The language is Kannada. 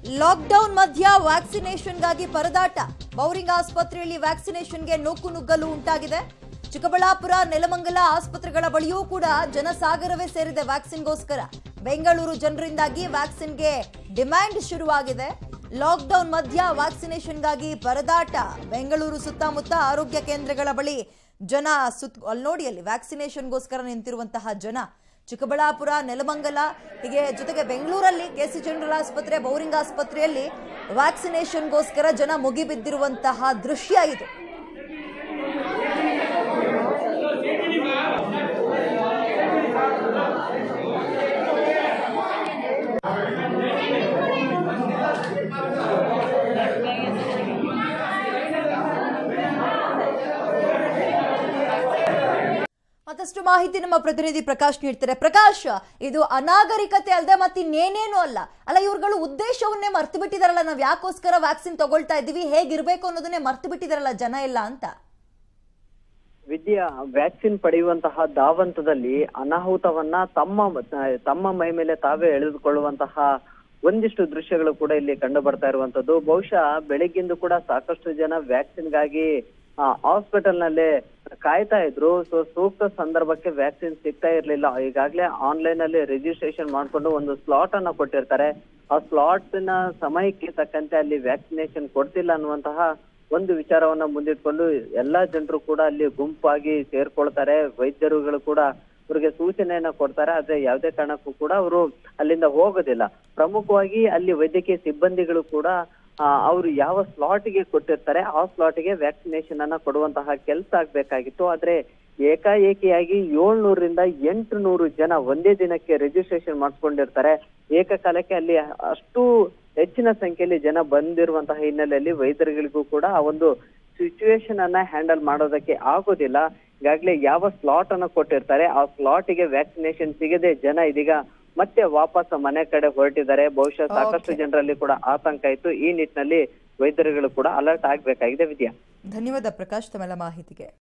ಲಾಕ್ಡೌನ್ ಮಧ್ಯ ವ್ಯಾಕ್ಸಿನೇಷನ್ಗಾಗಿ ಪರದಾಟ ಬೌರಿಂಗ್ ಆಸ್ಪತ್ರೆಯಲ್ಲಿ ವ್ಯಾಕ್ಸಿನೇಷನ್ಗೆ ನೂಕು ನುಗ್ಗಲು ಉಂಟಾಗಿದೆ ಚಿಕ್ಕಬಳ್ಳಾಪುರ ನೆಲಮಂಗಲ ಆಸ್ಪತ್ರೆಗಳ ಬಳಿಯೂ ಕೂಡ ಜನಸಾಗರವೇ ಸೇರಿದೆ ವ್ಯಾಕ್ಸಿನ್ಗೋಸ್ಕರ ಬೆಂಗಳೂರು ಜನರಿಂದಾಗಿ ವ್ಯಾಕ್ಸಿನ್ಗೆ ಡಿಮ್ಯಾಂಡ್ ಶುರುವಾಗಿದೆ ಲಾಕ್ಡೌನ್ ಮಧ್ಯ ವ್ಯಾಕ್ಸಿನೇಷನ್ಗಾಗಿ ಪರದಾಟ ಬೆಂಗಳೂರು ಸುತ್ತಮುತ್ತ ಆರೋಗ್ಯ ಕೇಂದ್ರಗಳ ಬಳಿ ಜನ ಸುತ್ ಅಲ್ಲಿ ನೋಡಿ ಅಲ್ಲಿ ವ್ಯಾಕ್ಸಿನೇಷನ್ಗೋಸ್ಕರ ನಿಂತಿರುವಂತಹ ಜನ ಚಿಕ್ಕಬಳ್ಳಾಪುರ ನೆಲಮಂಗಲ ಹೀಗೆ ಜೊತೆಗೆ ಬೆಂಗಳೂರಲ್ಲಿ ಕೆಸಿ ಜನರಲ್ ಆಸ್ಪತ್ರೆ ಬೌರಿಂಗ್ ಆಸ್ಪತ್ರೆಯಲ್ಲಿ ವ್ಯಾಕ್ಸಿನೇಷನ್ಗೋಸ್ಕರ ಜನ ಮುಗಿಬಿದ್ದಿರುವಂತಹ ದೃಶ್ಯ ಇದು ಮತ್ತಷ್ಟು ಮಾಹಿತಿ ನಮ್ಮ ಪ್ರತಿನಿಧಿ ಪ್ರಕಾಶ್ ನೀಡ್ತಾರೆ ಪ್ರಕಾಶ್ ಇದು ಅನಾಗರಿಕತೆ ಅಲ್ಲದೆ ಮತ್ತೆ ಇನ್ನೇನೇನು ಅಲ್ಲ ಅಲ್ಲ ಇವ್ರುಗಳು ಉದ್ದೇಶವನ್ನೇ ಮರ್ತು ಬಿಟ್ಟಿದಾರಲ್ಲ ನಾವ್ ಯಾಕೋಸ್ಕರ ವ್ಯಾಕ್ಸಿನ್ ತಗೊಳ್ತಾ ಇದೀವಿ ಹೇಗಿರ್ಬೇಕು ಅನ್ನೋದನ್ನೇ ಮರ್ತು ಬಿಟ್ಟಿದಾರಲ್ಲ ಜನ ಎಲ್ಲ ಅಂತ ವಿದ್ಯಾ ವ್ಯಾಕ್ಸಿನ್ ಪಡೆಯುವಂತಹ ಧಾವಂತದಲ್ಲಿ ಅನಾಹುತವನ್ನ ತಮ್ಮ ತಮ್ಮ ಮೈ ಮೇಲೆ ತಾವೇ ಎಳೆದುಕೊಳ್ಳುವಂತಹ ಒಂದಿಷ್ಟು ದೃಶ್ಯಗಳು ಕೂಡ ಇಲ್ಲಿ ಕಂಡು ಬರ್ತಾ ಇರುವಂತದ್ದು ಬಹುಶಃ ಬೆಳಿಗ್ಗಿಂದು ಕೂಡ ಸಾಕಷ್ಟು ಜನ ವ್ಯಾಕ್ಸಿನ್ಗಾಗಿ ಹಾಸ್ಪಿಟಲ್ ನಲ್ಲೇ ಕಾಯ್ತಾ ಇದ್ರು ಸೊ ಸೂಕ್ತ ಸಂದರ್ಭಕ್ಕೆ ವ್ಯಾಕ್ಸಿನ್ ಸಿಗ್ತಾ ಇರ್ಲಿಲ್ಲ ಈಗಾಗ್ಲೇ ಆನ್ಲೈನ್ ಅಲ್ಲಿ ರಿಜಿಸ್ಟ್ರೇಷನ್ ಮಾಡ್ಕೊಂಡು ಒಂದು ಸ್ಲಾಟ್ ಅನ್ನ ಕೊಟ್ಟಿರ್ತಾರೆ ಆ ಸ್ಲಾಟ್ ನ ಸಮಯಕ್ಕೆ ತಕ್ಕಂತೆ ಅಲ್ಲಿ ವ್ಯಾಕ್ಸಿನೇಷನ್ ಕೊಡ್ತಿಲ್ಲ ಅನ್ನುವಂತಹ ಒಂದು ವಿಚಾರವನ್ನ ಮುಂದಿಟ್ಕೊಂಡು ಎಲ್ಲಾ ಜನರು ಕೂಡ ಅಲ್ಲಿ ಗುಂಪಾಗಿ ಸೇರ್ಕೊಳ್ತಾರೆ ವೈದ್ಯರುಗಳು ಕೂಡ ಅವ್ರಿಗೆ ಸೂಚನೆಯನ್ನ ಕೊಡ್ತಾರೆ ಆದ್ರೆ ಯಾವುದೇ ಕಾರಣಕ್ಕೂ ಕೂಡ ಅವರು ಅಲ್ಲಿಂದ ಹೋಗೋದಿಲ್ಲ ಪ್ರಮುಖವಾಗಿ ಅಲ್ಲಿ ವೈದ್ಯಕೀಯ ಸಿಬ್ಬಂದಿಗಳು ಕೂಡ ಆ, ಅವರು ಯಾವ ಸ್ಲಾಟ್ ಗೆ ಕೊಟ್ಟಿರ್ತಾರೆ ಆ ಸ್ಲಾಟ್ ಗೆ ವ್ಯಾಕ್ಸಿನೇಷನ್ ಅನ್ನ ಕೊಡುವಂತಹ ಕೆಲಸ ಆಗ್ಬೇಕಾಗಿತ್ತು ಆದ್ರೆ ಏಕಾಏಕಿಯಾಗಿ ಏಳ್ನೂರಿಂದ ಎಂಟು ನೂರು ಜನ ಒಂದೇ ದಿನಕ್ಕೆ ರಿಜಿಸ್ಟ್ರೇಷನ್ ಮಾಡಿಸ್ಕೊಂಡಿರ್ತಾರೆ ಏಕಕಾಲಕ್ಕೆ ಅಲ್ಲಿ ಅಷ್ಟು ಹೆಚ್ಚಿನ ಸಂಖ್ಯೆಯಲ್ಲಿ ಜನ ಬಂದಿರುವಂತಹ ಹಿನ್ನೆಲೆಯಲ್ಲಿ ವೈದ್ಯರುಗಳಿಗೂ ಕೂಡ ಆ ಒಂದು ಸಿಚುವೇಶನ್ ಅನ್ನ ಹ್ಯಾಂಡಲ್ ಮಾಡೋದಕ್ಕೆ ಆಗೋದಿಲ್ಲ ಈಗಾಗ್ಲೇ ಯಾವ ಸ್ಲಾಟ್ ಅನ್ನ ಕೊಟ್ಟಿರ್ತಾರೆ ಆ ಸ್ಲಾಟ್ ಗೆ ವ್ಯಾಕ್ಸಿನೇಷನ್ ಸಿಗದೆ ಜನ ಇದೀಗ ಮತ್ತೆ ವಾಪಸ್ ಮನೆ ಕಡೆ ಹೊರಟಿದ್ದಾರೆ ಬಹುಶಃ ಸಾಕಷ್ಟು Okay. ಜನರಲ್ಲಿ ಕೂಡ ಆತಂಕ ಇತ್ತು ಈ ನಿಟ್ಟಿನಲ್ಲಿ ವೈದ್ಯರುಗಳು ಕೂಡ ಅಲರ್ಟ್ ಆಗ್ಬೇಕಾಗಿದೆ ವಿದ್ಯಾ ಧನ್ಯವಾದ ಪ್ರಕಾಶ್ ತಮ್ಮೆಲ್ಲ ಮಾಹಿತಿಗೆ